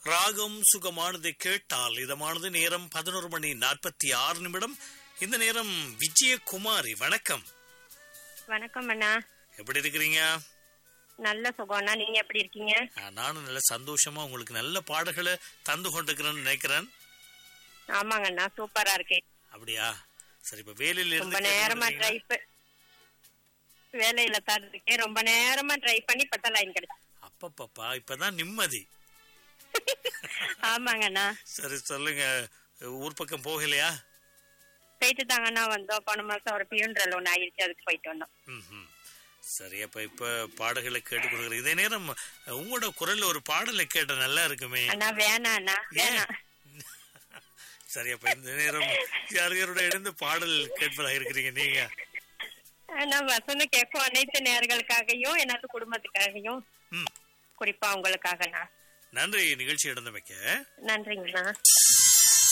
ராகம் சுகமானதை கேட்டால் இதமானது நேரம் பதினோரு மணி நாற்பத்தி ஆறு நிமிடம் இந்த நேரம் விஜயகுமாரி வணக்கம் வணக்கம் அண்ணா எப்படி இருக்கிறீங்க நல்ல சுகம்ண்ணா நீங்க எப்படி இருக்கீங்க ஆ, நானும் நல்ல சந்தோஷமா உங்களுக்கு நல்ல பாடல்களை தந்து கொண்டிருக்கிறேன்னு நினைக்கிறேன் ஆமாங்க அண்ணா சூப்பரா இருக்கேன் அப்படியா சரி இப்ப வேலையில ரொம்ப இருந்து நேரமா கேட்டுட்டு ட்ரை வேலையில தான் இருக்கேன் ரொம்ப நேரமா ட்ரை பண்ணி பத்த லைன் கிடைச்சு அப்பப்பப்பா இப்பதான் நிம்மதி ஆமாங்க அண்ணா சரி சொல்லுங்க ஊர் பக்கம் போகலையா போயிட்டு தாங்க அண்ணா வந்தோம் போன மாசம் ஒரு பியூன்றல் ஒண்ணு ஆயிடுச்சு அதுக்கு போயிட்டு வந்தோம் ம்ஹும். சரி அப்ப இப்ப பாடல்களை கேட்டு கொடுக்குறேன் இதே நேரம் உங்களோட குரல்ல ஒரு பாடலை கேட்ட நல்லா இருக்குமே அண்ணா வேணாம் அண்ணா வேணாம் சரி அப்ப இந்த நேரம் யார் யாரோட இணைந்து பாடல் கேட்பதா இருக்கிறீங்க நீங்க அண்ணா வசந்த கேட்கும் அனைத்து நேர்களுக்காகவும் எனது குடும்பத்துக்காகவும் ம் குறிப்பா உங்களுக்காகண்ணா நன்றி நிகழ்ச்சி இடந்தமைக்க நன்றிங்கண்ணா